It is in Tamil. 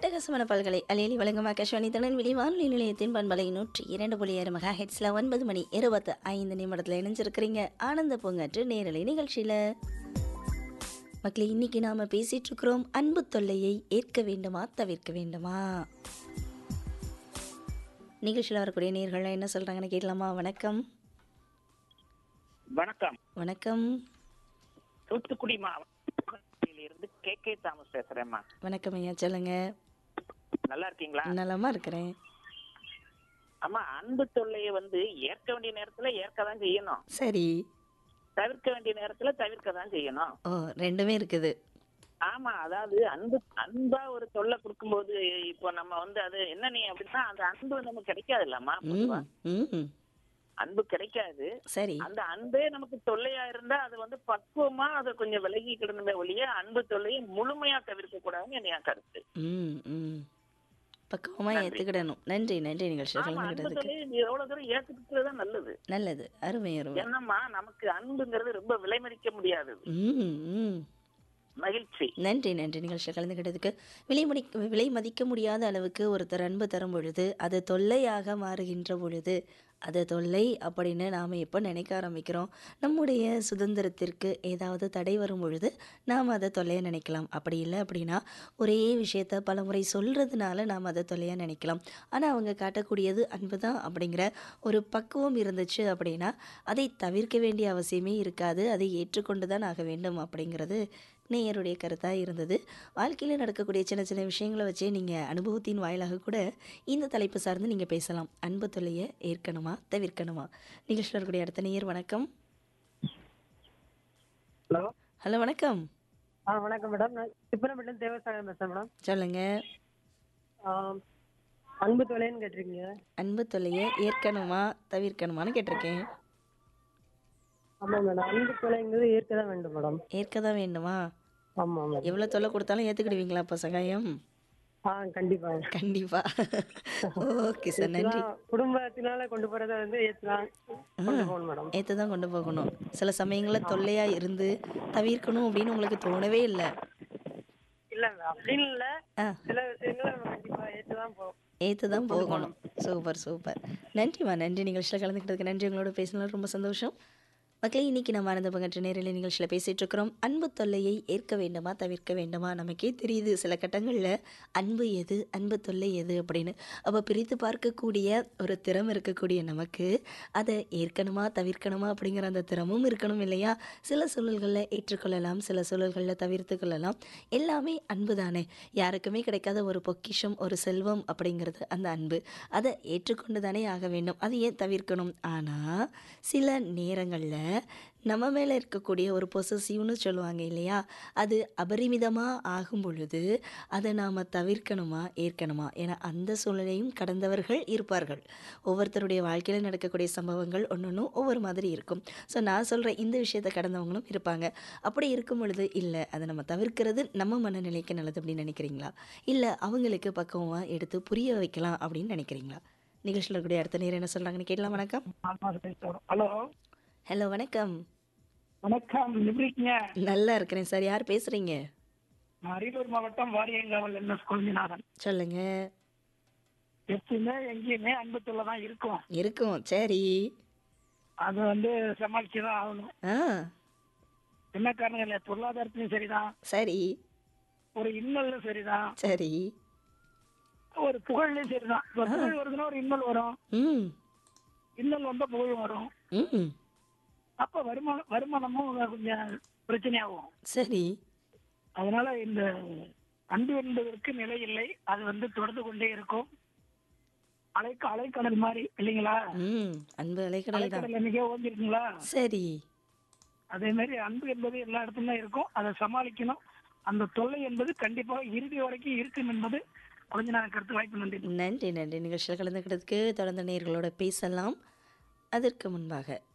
அட்டகாசமான பல்கலை அலையலி வழங்கும் ஆகாஷ்வாணி திருநெல்வேலி வானொலி நிலையத்தின் பண்பலை நூற்றி இரண்டு புள்ளி ஆறு மெகா ஹெட்ஸில் ஒன்பது மணி இருபத்து ஐந்து நிமிடத்தில் இணைஞ்சிருக்கிறீங்க ஆனந்த பூங்காற்று நேரலை நிகழ்ச்சியில் மக்களே இன்னைக்கு நாம பேசிட்டு இருக்கிறோம் அன்பு தொல்லையை ஏற்க வேண்டுமா தவிர்க்க வேண்டுமா நிகழ்ச்சியில் வரக்கூடிய நேர்கள்லாம் என்ன சொல்றாங்கன்னு கேட்கலாமா வணக்கம் வணக்கம் வணக்கம் தூத்துக்குடி மாவட்டத்தில் இருந்து கே கே தாமஸ் பேசுறேம்மா வணக்கம் ஐயா சொல்லுங்க நல்லா இருக்கீங்களா நலமா இருக்கிறேன் அம்மா அன்பு தொல்லையை வந்து ஏற்க வேண்டிய நேரத்துல ஏற்க தான் செய்யணும் சரி தவிர்க்க வேண்டிய நேரத்துல தவிர்க்க தான் செய்யணும் ஓ ரெண்டுமே இருக்குது ஆமா அதாவது அன்பு அன்பா ஒரு தொல்லை கொடுக்கும்போது இப்போ நம்ம வந்து அது என்ன நீ அப்படின்னா அந்த அன்பு நமக்கு கிடைக்காது இல்லம்மா ம் ம் அன்பு கிடைக்காது சரி அந்த அன்பே நமக்கு தொல்லையா இருந்தா அது வந்து பக்குவமா அதை கொஞ்சம் விலகி கிடந்த ஒழிய அன்பு தொல்லையை முழுமையா தவிர்க்க கூடாதுன்னு என் கருத்து ம் ம் பக்குவமா ஏத்துக்கிடணும் நன்றி நன்றி நிகழ்ச்சியில் ஆமா அன்பு கலந்துக்கிட்டதுக்கு தொல்லையை எவ்வளவு தூரம் ஏத்துக்கிட்டு தான் நல்லது நல்லது அருமை அருமை என்னம்மா நமக்கு அன்புங்கிறது ரொம்ப விலை மதிக்க முடியாதது ம் ம் மகிழ்ச்சி நன்றி நன்றி நிகழ்ச்சியில் கலந்துக்கிட்டதுக்கு விலை மதி விலை மதிக்க முடியாத அளவுக்கு ஒருத்தர் அன்பு தரும் பொழுது அது தொல்லையாக மாறுகின்ற பொழுது அது தொல்லை அப்படின்னு நாம் எப்போ நினைக்க ஆரம்பிக்கிறோம் நம்முடைய சுதந்திரத்திற்கு ஏதாவது தடை வரும் பொழுது நாம் அதை தொல்லையாக நினைக்கலாம் அப்படி இல்லை அப்படின்னா ஒரே விஷயத்த பல முறை சொல்கிறதுனால நாம் அதை தொல்லையாக நினைக்கலாம் ஆனால் அவங்க காட்டக்கூடியது அன்பு தான் அப்படிங்கிற ஒரு பக்குவம் இருந்துச்சு அப்படின்னா அதை தவிர்க்க வேண்டிய அவசியமே இருக்காது அதை ஏற்றுக்கொண்டு தான் ஆக வேண்டும் அப்படிங்கிறது நேயருடைய கருத்தாக இருந்தது வாழ்க்கையில் நடக்கக்கூடிய சின்ன சின்ன விஷயங்களை வச்சே நீங்கள் அனுபவத்தின் வாயிலாக கூட இந்த தலைப்பு சார்ந்து நீங்கள் பேசலாம் அன்பு தொல்லையை ஏற்கணுமா தவிர்க்கணுமா நிகழ்ச்சியில் இருக்கக்கூடிய அடுத்த நேயர் வணக்கம் ஹலோ ஹலோ வணக்கம் ஆ வணக்கம் மேடம் நான் திப்பனப்பட்டினம் தேவஸ்தானம் பேசுகிறேன் மேடம் சொல்லுங்க ஆம், அன்பு தொலைன்னு கேட்டிருக்கீங்க அன்பு தொல்லையை ஏற்கணுமா தவிர்க்கணுமான்னு கேட்டிருக்கேன் ஆமாம் மேடம் அன்பு தொலைங்கிறது ஏற்க தான் வேண்டும் மேடம் ஏற்க தான் வேண்டுமா ஆமாம் மேடம் எவ்வளோ தொல்லை கொடுத்தாலும் ஏற்றுக்கிடுவீங்களா அப்போ சகாயம் ஆ கண்டிப்பாக கண்டிப்பாக ஓகே சார் நன்றி குடும்பத்தினால கொண்டு போகிறத வந்து ஏற்றுலாம் கொண்டு போகணும் மேடம் ஏற்று தான் கொண்டு போகணும் சில சமயங்களில் தொல்லையாக இருந்து தவிர்க்கணும் அப்படின்னு உங்களுக்கு தோணவே இல்லை இல்லை அப்படின்னு இல்லை ஆ சில விஷயங்களை நம்ம கண்டிப்பாக ஏற்று தான் போகும் ஏற்று தான் போகணும் சூப்பர் சூப்பர் நன்றிம்மா நன்றி நிகழ்ச்சியில் கலந்துக்கிட்டதுக்கு நன்றி உங்களோட பேசினது ரொம்ப சந்தோஷம் மக்களே இன்னைக்கு நம்ம ஆனந்த பங்கற்ற நேரில் நிகழ்ச்சியில் பேசிகிட்டு இருக்கிறோம் அன்பு தொல்லையை ஏற்க வேண்டுமா தவிர்க்க வேண்டுமா நமக்கே தெரியுது சில கட்டங்களில் அன்பு எது அன்பு தொல்லை எது அப்படின்னு அப்போ பிரித்து பார்க்கக்கூடிய ஒரு திறம் இருக்கக்கூடிய நமக்கு அதை ஏற்கணுமா தவிர்க்கணுமா அப்படிங்கிற அந்த திறமும் இருக்கணும் இல்லையா சில சூழல்களில் ஏற்றுக்கொள்ளலாம் சில சூழல்களில் தவிர்த்து கொள்ளலாம் எல்லாமே அன்பு தானே யாருக்குமே கிடைக்காத ஒரு பொக்கிஷம் ஒரு செல்வம் அப்படிங்கிறது அந்த அன்பு அதை ஏற்றுக்கொண்டு தானே ஆக வேண்டும் அது ஏன் தவிர்க்கணும் ஆனால் சில நேரங்களில் நம்ம மேலே இருக்கக்கூடிய ஒரு பொசசிவ்னு சொல்லுவாங்க இல்லையா அது அபரிமிதமாக ஆகும் பொழுது அதை நாம் தவிர்க்கணுமா ஏற்கணுமா ஏன்னா அந்த சூழ்நிலையும் கடந்தவர்கள் இருப்பார்கள் ஒவ்வொருத்தருடைய வாழ்க்கையில் நடக்கக்கூடிய சம்பவங்கள் ஒன்றொன்றும் ஒவ்வொரு மாதிரி இருக்கும் ஸோ நான் சொல்கிற இந்த விஷயத்தை கடந்தவங்களும் இருப்பாங்க அப்படி இருக்கும் பொழுது இல்லை அதை நம்ம தவிர்க்கிறது நம்ம மனநிலைக்கு நல்லது அப்படின்னு நினைக்கிறீங்களா இல்லை அவங்களுக்கு பக்குவமாக எடுத்து புரிய வைக்கலாம் அப்படின்னு நினைக்கிறீங்களா நிகழ்ச்சியில் இருக்கக்கூடிய அடுத்த நேரம் என்ன சொல்கிறாங்கன்னு கேட்கலாம் வணக்கம் ஹலோ ஹலோ வணக்கம் வணக்கம் எப்படி இருக்கீங்க நல்லா இருக்கிறேன் சார் யார் பேசுகிறீங்க நான் அரியலூர் மாவட்டம் வாரியங்காவல் என்ன குழந்தைநாதன் சொல்லுங்க எப்பயுமே எங்கேயுமே அன்பு தொல்லை தான் இருக்கும் இருக்கும் சரி அது வந்து சமாளிச்சு தான் ஆகணும் ஆ என்ன காரணம் இல்லை பொருளாதாரத்திலும் சரிதான் சரி ஒரு இன்னலும் சரிதான் சரி ஒரு புகழ்லையும் சரிதான் இப்ப புகழ் வருதுன்னா ஒரு இன்னல் வரும் ம் இன்னல் வந்தா புகழ் வரும் ம் அப்ப வருமானம் வருமானமும் கொஞ்சம் பிரச்சனையாகும் சரி அதனால இந்த அன்பு என்பதற்கு நிலை இல்லை அது வந்து தொடர்ந்து கொண்டே இருக்கும் அலைக்க அலைக்கடல் மாதிரி இல்லைங்களா ம் அன்பு அலைக்கடல் தான் அலைக்கடல் என்னைக்கே ஓஞ்சிருக்குங்களா சரி அதே மாதிரி அன்பு என்பது எல்லா இடத்துலயும் இருக்கும் அதை சமாளிக்கணும் அந்த தொல்லை என்பது கண்டிப்பாக இறுதி வரைக்கும் இருக்கும் என்பது கொஞ்ச நேரம் கருத்து வாய்ப்பு நன்றி நன்றி நன்றி நிகழ்ச்சியில் கலந்துக்கிட்டதுக்கு தொடர்ந்து நேர்களோட பேசலாம் அதற்கு முன்பாக